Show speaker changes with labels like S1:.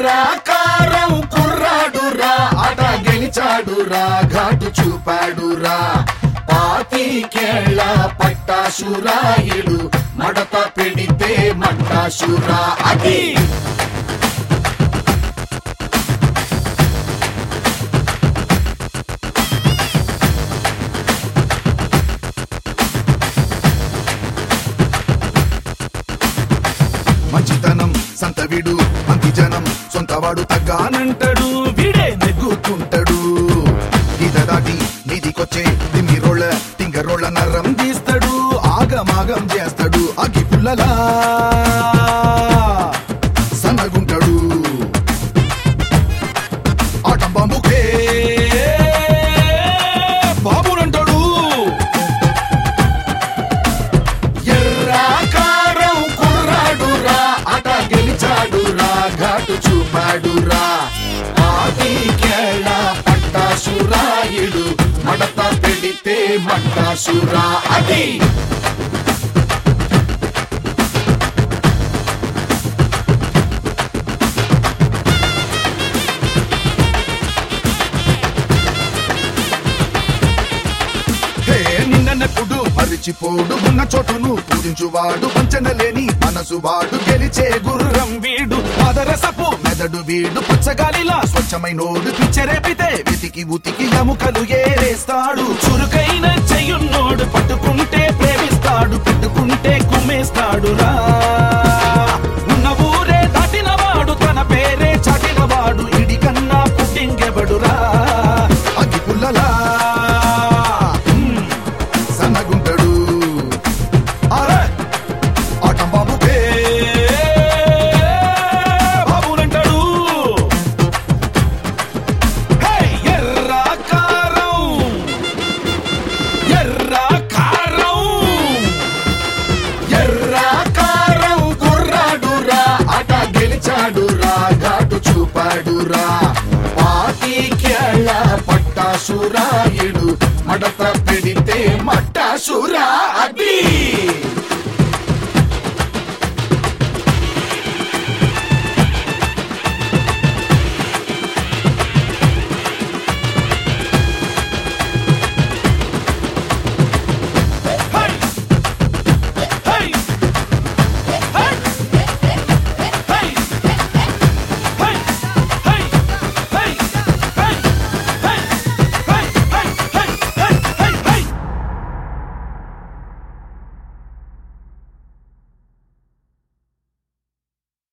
S1: ఎర్రాకారం కుర్రాడురా ఆట గెలిచాడురా ఘాటు చూపాడురా పాతికేళ్ళ పట్టాసురాయుడు మడత పెడితే మట్టాసురా అది మంచితనం సంతవిడు మంచి జనం సొంతవాడు తగ్గానంటాడు వీడే నెగ్గుతుంటాడు ఈత దాటి నీదికొచ్చే తిమ్మి రోళ్ళ తింగ రోళ్ళ నర్రం తీస్తాడు ఆగమాగం చేస్తాడు అగి పుల్లలా సన్నగుంటాడు ఆటం బాంబుకే బాబునంటాడు ఎర్రాకారం కుర్రాడురా ఆట గెలిచాడురా ఘాటు చూపాడురా ఆదికేళ పట్టాసురాయుడు మడత పెడితే మట్టాసురా అది హే నిన్నెప్పుడు మరిచిపోడు ఉన్న చోటును పూజించువాడు వంచన లేని మనసు వాడు గెలిచే గుర్రం వీడు పాదరసపు మెదడు వీడు పచ్చగాలిలా స్వచ్ఛమైనోడు పిచ్చరేపితే వెతికి ఉతికి ఎముకలు ఏరేస్తాడు చురుకైన చెయ్యున్నోడు పట్టుకుంటే ప్రేమిస్తాడు పెట్టుకుంటే కుమ్మేస్తాడు రా ఉన్న ఊరే దాటినవాడు తన పేరే చాటినవాడు ఇడి కన్నా పుట్టింకెబడురా అగ్గి పుల్లలా హ్మ్, సన్నగుంటాడు అరే ఆటం బాబుకే బాబునంటాడు హే ఎర్రాకారం ఎర్రాకారం ఎర్రాకారం కుర్రాడురా ఆట గెలిచాడురా ఘాటు చూపాడురా పాతికేళ్ళ పట్టాసురాయుడు మడత పెడితే మట్టాసురా అది